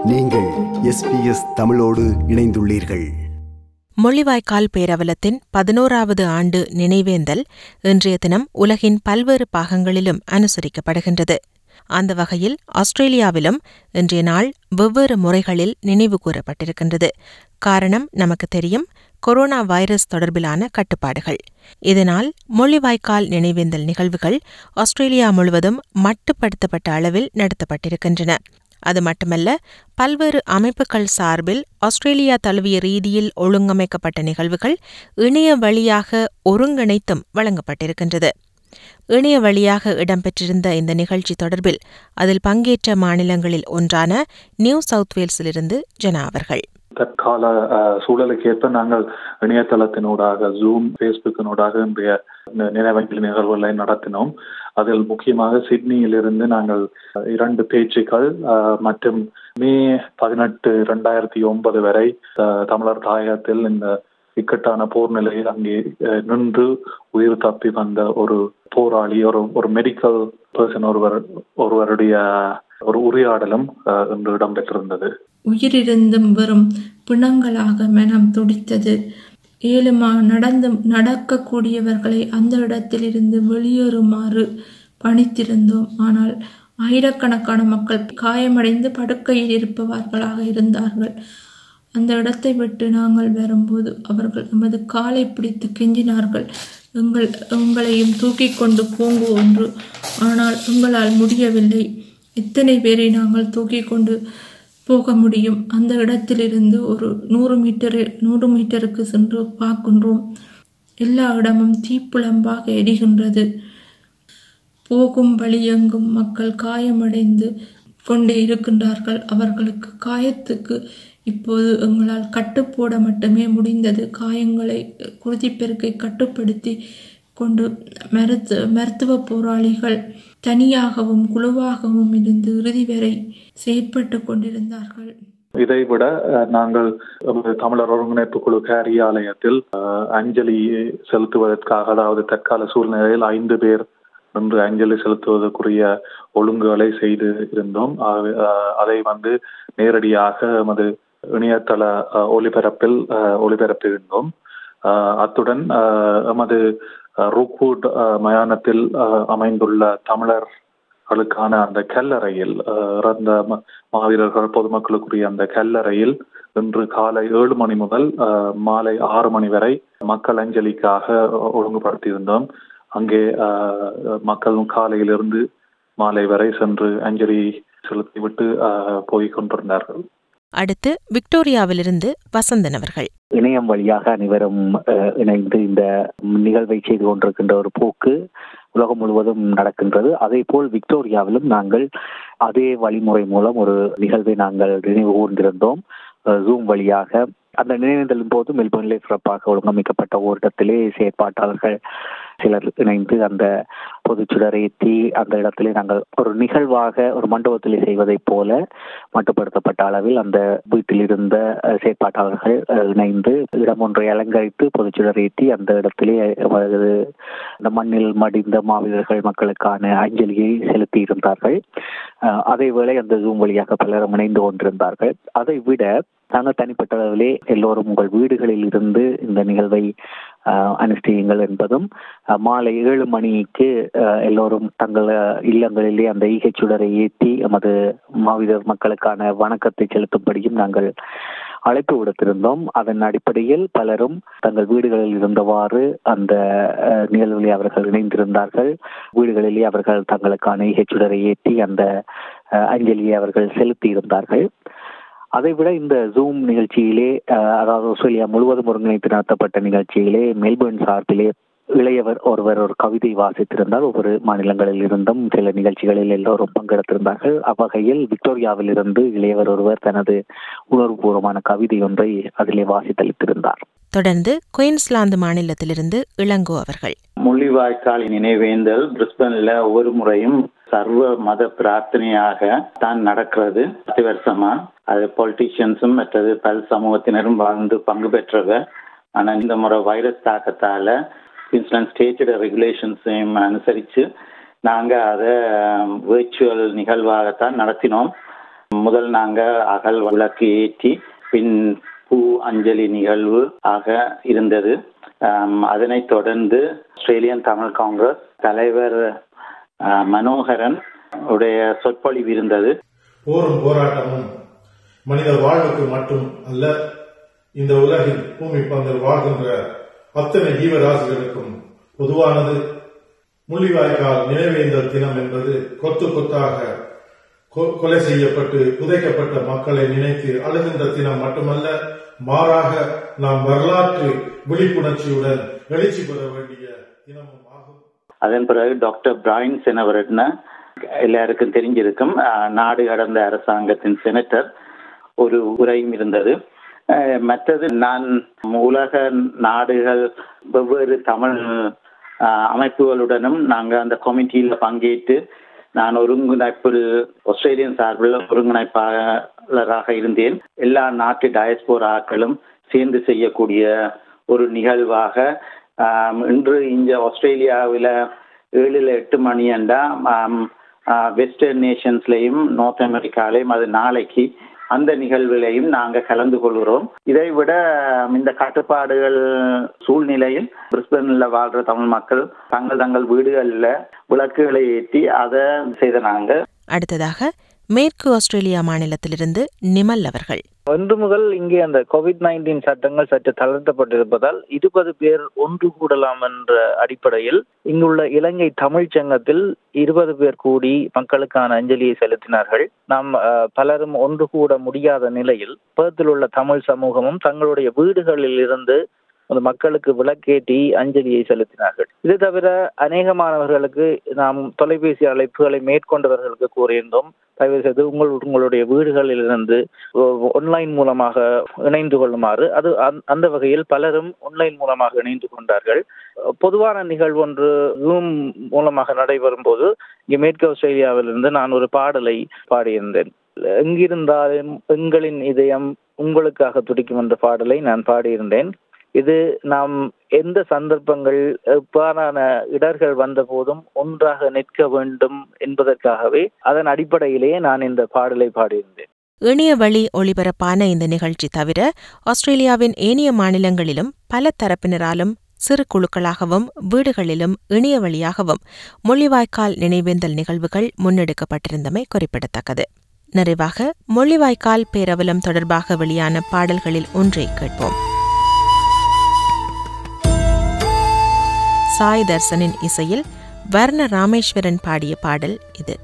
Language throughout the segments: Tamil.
நீங்கள் எஸ்பிஎஸ் தமிழோடு இணைந்துள்ளீர்கள் முள்ளிவாய்க்கால் பேரவலத்தின் பதினோராவது ஆண்டு நினைவேந்தல் இன்றைய தினம் உலகின் பல்வேறு பாகங்களிலும் அனுசரிக்கப்படுகின்றது அந்த வகையில் ஆஸ்திரேலியாவிலும் இன்றைய நாள் வெவ்வேறு முறைகளில் நினைவு கூறப்பட்டிருக்கின்றது காரணம் நமக்கு தெரியும் கொரோனா வைரஸ் தொடர்பிலான கட்டுப்பாடுகள் இதனால் முள்ளிவாய்க்கால் நினைவேந்தல் நிகழ்வுகள் ஆஸ்திரேலியா முழுவதும் மட்டுப்படுத்தப்பட்ட அளவில் நடத்தப்பட்டிருக்கின்றன அது மட்டுமல்ல பல்வேறு அமைப்புகள் சார்பில் ஆஸ்திரேலியா தழுவிய ரீதியில் ஒழுங்கமைக்கப்பட்ட நிகழ்வுகள் இணைய வழியாக ஒருங்கிணைத்தும் வழங்கப்பட்டிருக்கின்றது இணைய வழியாக இடம்பெற்றிருந்த இந்த நிகழ்ச்சி தொடர்பில் அதில் பங்கேற்ற மாநிலங்களில் ஒன்றான நியூ சவுத் வேல்ஸிலிருந்து ஜனா அவர்கள் தற்கால அஹ், சூழலுக்கு ஏற்ப நாங்கள் இணையதளத்தினூடாக ஜூம் ஃபேஸ்புக்கினூடாக இன்றைய நி- நினைவஞ்சலி நிகழ்வுகளை நடத்தினோம் அதில் முக்கியமாக சிட்னியிலிருந்து நாங்கள் அஹ், இரண்டு பேச்சுக்கள் அஹ், மற்றும் மே பதினெட்டு இரண்டாயிரத்தி ஒன்பது வரை அஹ், தமிழர் தாயகத்தில் இந்த இக்கட்டான போர் நிலையில் அங்கே அஹ், நின்று உயிர் தப்பி வந்த ஒரு போராளி ஒரு ஒரு மெடிக்கல் பர்சன் ஒருவர் ஒருவருடைய ஒரு உரையாடலும் அஹ், இன்று இடம்பெற்றிருந்தது உயிரிருந்தும் வெறும் பிணங்களாக மனம் துடித்தது ஏழுமா நடந்து நடக்கக்கூடியவர்களை அந்த இடத்திலிருந்து வெளியேறுமாறு பணித்திருந்தோம் ஆனால் ஆயிரக்கணக்கான மக்கள் காயமடைந்து படுக்கையில் இருப்பவர்களாக இருந்தார்கள் அந்த இடத்தை விட்டு நாங்கள் வரும்போது அவர்கள் எமது காலை பிடித்து கெஞ்சினார்கள் எங்கள் உங்களையும் தூக்கி கொண்டு போங்கு ஒன்று ஆனால் எங்களால் முடியவில்லை எத்தனை பேரை நாங்கள் தூக்கி கொண்டு போக முடியும் அந்த இடத்திலிருந்து ஒரு நூறு மீட்டர் நூறு மீட்டருக்கு சென்று பார்க்கின்றோம் எல்லா இடமும் தீப்புளம்பாக எரிகின்றது போகும் வழியெங்கும் மக்கள் காயமடைந்து கொண்டே இருக்கின்றார்கள் அவர்களுக்கு காயத்துக்கு இப்போது எங்களால் கட்டுப்போட மட்டுமே முடிந்தது காயங்களை குருதிப்பெருக்கை கட்டுப்படுத்தி கொண்டு மருத்து மருத்துவ போராளிகள் தனியாகவும் குழுவாகவும் இருந்து இறுதி வரை செயற்பட்டு கொண்டிருந்தார்கள் இதை விட அஹ், நாங்கள் நமது தமிழர் ஒருங்கிணைப்பு குழு காரியாலயத்தில் அஹ், அஞ்சலி செலுத்துவதற்காக அதாவது தற்கால சூழ்நிலையில் ஐந்து பேர் நின்று அஞ்சலி செலுத்துவதற்குரிய ஒழுங்குகளை செய்து இருந்தோம் ஆகவே, அஹ், அதை வந்து நேரடியாக எமது இணையதள அஹ், ஒளிபரப்பில் அஹ், ஒளிபரப்பியிருந்தோம் அஹ், அத்துடன் அஹ், எமது அஹ், ரூக்வுட் அஹ், மயானத்தில் அஹ், அமைந்துள்ள தமிழர் களுக்கான அந்த கல்லறையில் அஹ், இறந்த ம- மாவீரர்கள் பொதுமக்களுக்குரிய அந்த கல்லறையில் இன்று காலை ஏழு மணி முதல் அஹ், மாலை ஆறு மணி வரை மக்கள் அஞ்சலிக்காக ஒழுங்குபடுத்தியிருந்தோம் அங்கே அஹ், மக்களும் காலையிலிருந்து மாலை வரை சென்று அஞ்சலி செலுத்திவிட்டு அஹ், போய் கொண்டிருந்தார்கள் அடுத்து விக்டோரியாவிலிருந்து வசந்தன் அவர்கள் இணையம் வழியாக அனைவரும் அஹ், இணைந்து இந்த நிகழ்வை செய்து கொண்டிருக்கின்ற ஒரு போக்கு உலகம் முழுவதும் நடக்கின்றது அதே போல் விக்டோரியாவிலும் நாங்கள் அதே வழிமுறை மூலம் ஒரு நிகழ்வை நாங்கள் நினைவு கூர்ந்திருந்தோம் ஜூம் வழியாக அந்த நினைவேந்தலின் போது மெல்போர்னிலே சிறப்பாக ஒழுங்கமைக்கப்பட்ட ஓரிடத்திலே செயற்பாட்டாளர்கள் சிலர் இணைந்து அந்த பொதுச்சுடரை ஏற்றி அந்த இடத்திலே நாங்கள் ஒரு நிகழ்வாக ஒரு மண்டபத்திலே செய்வதைப் போல மட்டுப்படுத்தப்பட்ட அளவில் அந்த வீட்டில் இருந்த அஹ், செயற்பாட்டாளர்கள் அஹ், இணைந்து இடம் ஒன்றை அலங்கரித்து பொதுச்சுடர் ஏற்றி அந்த இடத்திலே அவரது அந்த மண்ணில் மடிந்த மாவீரர்கள் மக்களுக்கான அஞ்சலியை செலுத்தி இருந்தார்கள் அஹ், அதே வேளை அந்த ஜூம் வழியாக பலரும் இணைந்து கொண்டிருந்தார்கள் அதை விட நாங்கள் தனிப்பட்ட அளவிலே எல்லோரும் உங்கள் வீடுகளில் இருந்து இந்த நிகழ்வை அஹ், அனுஷ்டியுங்கள் என்பதும் அஹ், மாலை ஏழு மணிக்கு அஹ், எல்லோரும் தங்கள் அஹ், இல்லங்களிலே அந்த ஈகைச் சுடரை ஏற்றி எமது மாவீரர் மக்களுக்கான வணக்கத்தை செலுத்தும்படியும் நாங்கள் அழைப்பு விடுத்திருந்தோம் அதன் அடிப்படையில் பலரும் தங்கள் வீடுகளில் இருந்தவாறு அந்த அஹ், நிகழ்விலே அவர்கள் இணைந்திருந்தார்கள் வீடுகளிலே அவர்கள் தங்களுக்கான ஈகைச்சுடரை ஏற்றி அந்த அஹ், அஞ்சலியை அவர்கள் செலுத்தி இருந்தார்கள் அதைவிட இந்த ஜூம் நிகழ்ச்சியிலே அஹ், அதாவது ஆஸ்திரேலியா முழுவதும் ஒருங்கிணைத்து நடத்தப்பட்ட நிகழ்ச்சியிலே மெல்பர்ன் சார்பிலே இளையவர் ஒருவர் ஒரு கவிதை வாசித்திருந்தார் ஒவ்வொரு மாநிலங்களில் இருந்தும் சில நிகழ்ச்சிகளில் எல்லோரும் பங்கெடுத்திருந்தார்கள் அவ்வகையில் விக்டோரியாவில் இருந்து இளையவர் ஒருவர் தனது உணர்வுபூர்வமான கவிதை ஒன்றை அதிலே வாசித்தளித்திருந்தார் தொடர்ந்து குயின்ஸ்லாந்து மாநிலத்திலிருந்து இளங்கோ அவர்கள் முள்ளிவாய்க்கால் நினைவேந்தல் பிரிஸ்பன்ல ஒவ்வொரு முறையும் சர்வ மத பிரார்த்தனையாக தான் நடக்கிறது பத்து வருஷமா அது பொலிட்டீஷியன்ஸும் மற்றது பல் சமூகத்தினரும் வாழ்ந்து பங்கு பெற்றவர் ஆனா இந்த முறை வைரஸ் தாக்கத்தால குயின்ஸ்லாந்து ஸ்டேட்டோட ரெகுலேஷன்ஸையும் அனுசரித்து நாங்கள் அதை வேர்ச்சுவல் நிகழ்வாகத்தான் நடத்தினோம் முதல் நாங்க அகல் விளக்கு ஏற்றி பின் பூ அஞ்சலி நிகழ்வு ஆக இருந்தது ஆம், அதனைத் தொடர்ந்து ஆஸ்திரேலியன் தமிழ் காங்கிரஸ் தலைவர் ஆ, மனோகரன் உடைய சொற்பொழிவு இருந்தது போரும் போராட்டமும் மனித வாழ்வுக்கு மட்டும் அல்ல இந்த உலகில் பூமி பந்தில் வாழ்கின்ற அத்தனை ஜீவராசிகளுக்கும் பொதுவானது முள்ளிவாய்க்கால் நினைவேந்தல் தினம் என்பது கொத்து கொத்தாக கொ- கொலை செய்யப்பட்டு புதைக்கப்பட்ட மக்களை நினைத்து அழுகின்ற தினம் மட்டுமல்ல மாறாக நாம் வரலாற்று விழிப்புணர்ச்சியுடன் எழுச்சி பெற வேண்டிய தினமும் ஆகும் அதன் பிறகு டாக்டர் பிராயின் செனவரட்ன எல்லாருக்கும் தெரிஞ்சிருக்கும் அஹ், நாடு கடந்த அரசாங்கத்தின் செனட்டர் ஒரு உரையும் இருந்தது அஹ், மற்றது நான் உலக நாடுகள் வெவ்வேறு தமிழ் அஹ், அமைப்புகளுடனும் நாங்கள் அந்த கமிட்டியில் பங்கேற்று நான் ஒருங்கிணைப்பில் ஆஸ்திரேலியன் சார்பில் ஒருங்கிணைப்பாளராக இருந்தேன் எல்லா நாட்டு டயஸ்போராக்களும் சேர்ந்து செய்யக்கூடிய ஒரு நிகழ்வாக ஆம், இன்று இங்க ஆஸ்திரேலியாவில் ஏழுல எட்டு மணி அண்டா வெஸ்டர்ன் நேஷன்ஸ்லையும் நார்த் அமெரிக்காலையும் அது நாளைக்கு அந்த நிகழ்விலையும் நாங்கள் கலந்து கொள்கிறோம் இதை விட ஆம், இந்த கட்டுப்பாடுகள் சூழ்நிலையில் பிரிஸ்பனில் வாழ்ற தமிழ் மக்கள் தங்கள் தங்கள் வீடுகளில் விளக்குகளை ஏற்றி அதை செய்த நாங்கள் அடுத்ததாக மேற்கு ஆஸ்திரேலியா மாநிலத்திலிருந்து நிமல் அவர்கள் ஒன்று முதல் இங்கே அந்த கோவிட் நைன்டீன் சட்டங்கள் சற்று தளர்த்தப்பட்டிருப்பதால் இருபது பேர் ஒன்று கூடலாம் என்ற அடிப்படையில் இங்குள்ள இலங்கை தமிழ்ச் சங்கத்தில் இருபது பேர் கூடி மக்களுக்கான அஞ்சலியை செலுத்தினார்கள் நாம் அஹ், பலரும் ஒன்று கூட முடியாத நிலையில் பேர்த்தில் உள்ள தமிழ் சமூகமும் தங்களுடைய வீடுகளில் இருந்து அந்த மக்களுக்கு விளக்கேற்றி அஞ்சலியை செலுத்தினார்கள் இது தவிர அநேகமானவர்களுக்கு நாம் தொலைபேசி அழைப்புகளை மேற்கொண்டவர்களுக்கு கூறியிருந்தோம் தயவு செய்து உங்கள் உங்களுடைய வீடுகளில் இருந்து ஆன்லைன் மூலமாக இணைந்து கொள்ளுமாறு அது அந்த- அந்த வகையில் பலரும் ஆன்லைன் மூலமாக இணைந்து கொண்டார்கள் பொதுவான நிகழ்வு ஒன்று ஜூம் மூலமாக நடைபெறும் போது இங்கே மேற்கு ஆஸ்திரேலியாவிலிருந்து நான் ஒரு பாடலை பாடியிருந்தேன் எங்கிருந்தாலும் எங்களின் இதயம் உங்களுக்காக துடிக்கும் என்ற பாடலை நான் பாடியிருந்தேன் இது நாம் எந்த சந்தர்ப்பங்கள் எவ்வாறான இடர்கள் வந்த போதும் ஒன்றாக நிற்க வேண்டும் என்பதற்காகவே அதன் அடிப்படையிலேயே நான் இந்த பாடலை பாடியிருந்தேன் இணைய வழி ஒளிபரப்பான இந்த நிகழ்ச்சி தவிர ஆஸ்திரேலியாவின் ஏனைய மாநிலங்களிலும் பல தரப்பினராலும் சிறு குழுக்களாகவும் வீடுகளிலும் இணைய வழியாகவும் மொழிவாய்க்கால் நினைவேந்தல் நிகழ்வுகள் முன்னெடுக்கப்பட்டிருந்தமை குறிப்பிடத்தக்கது நிறைவாக மொழிவாய்க்கால் பேரவலம் தொடர்பாக வெளியான பாடல்களில் ஒன்றை கேட்போம் சாய் தர்சனின் இசையில் வர்ண ராமேஸ்வரன் பாடிய பாடல் இது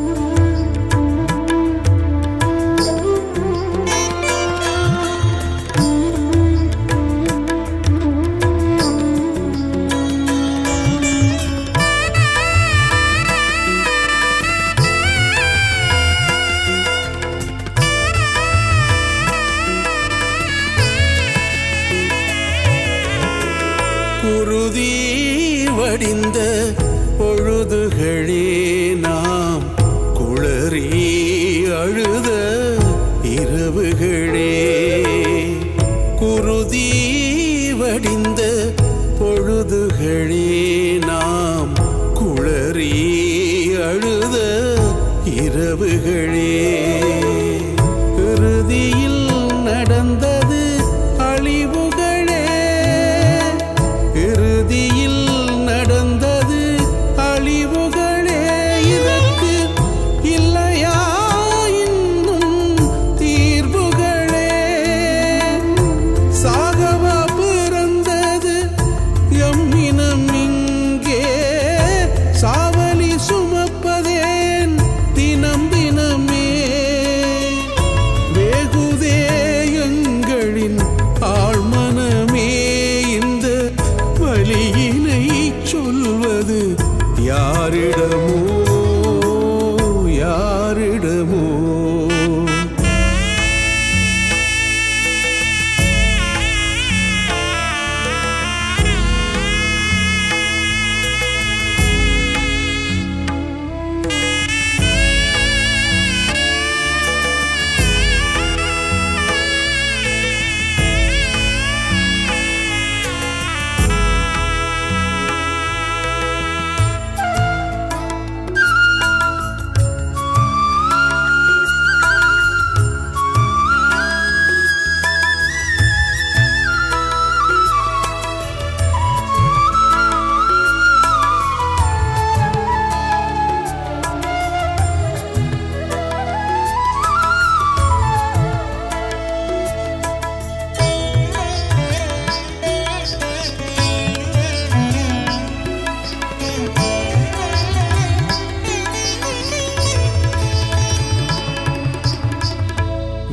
குருதி வடிந்த பொழுதுகளே நாம் குளறி அழுத இரவுகளே குருதி வடிந்த பொழுதுகளே நாம் குளறி அழுத இரவுகளே இறுதியில் நடந்தது அழிவுகளே இறுதியில் நடந்தது அழிவுகளே இதற்கு இல்லையா இன்னும் தீர்வுகளே சாகவா பிறந்தது எம்மினம் இங்கே சாவலி சுமப்பதேன் தினம் தினமே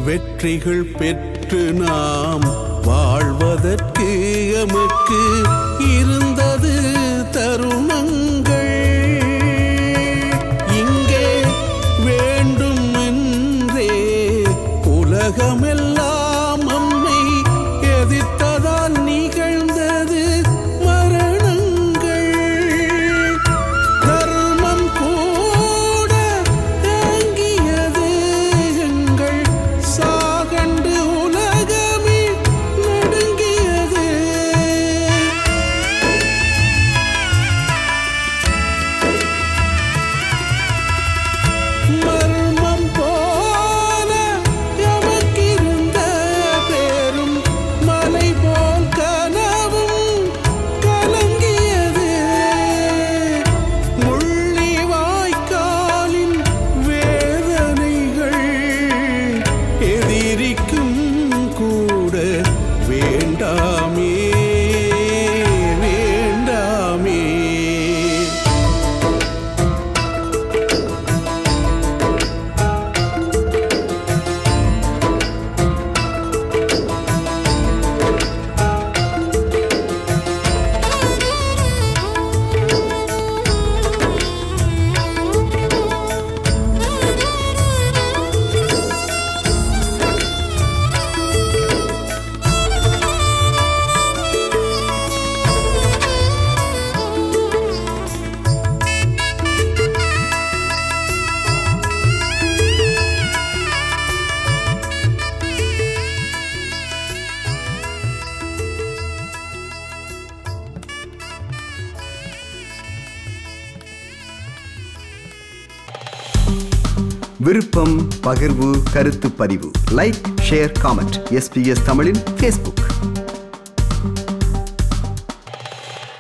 வெற்றிகள் பெற்று நாம் வாழ்வதற்கு எமக்கு இருந்தது தருணங்கள் இங்கே வேண்டும் என்றே உலகமெல்லாம் நம்மை எதிர்த்ததால் நிகழ்ந்தது மரணங்கள் தர்மம் கூட ஏங்கியது எங்கள் சாகண்டு உலகமே நடுங்கியது மர்மம் போல எமக்கிருந்த பேரும் மலை போல் கனவும் கலங்கியது முள்ளி வாய்க்காலின் வேதனைகள் எதிரிக்கும் கூட வேண்டாமே வேண்டாமே விருப்பம் பகிர்வு கருத்து பதிவு லைக் ஷேர் காமெண்ட் எஸ்பிஎஸ் தமிழின் ஃபேஸ்புக்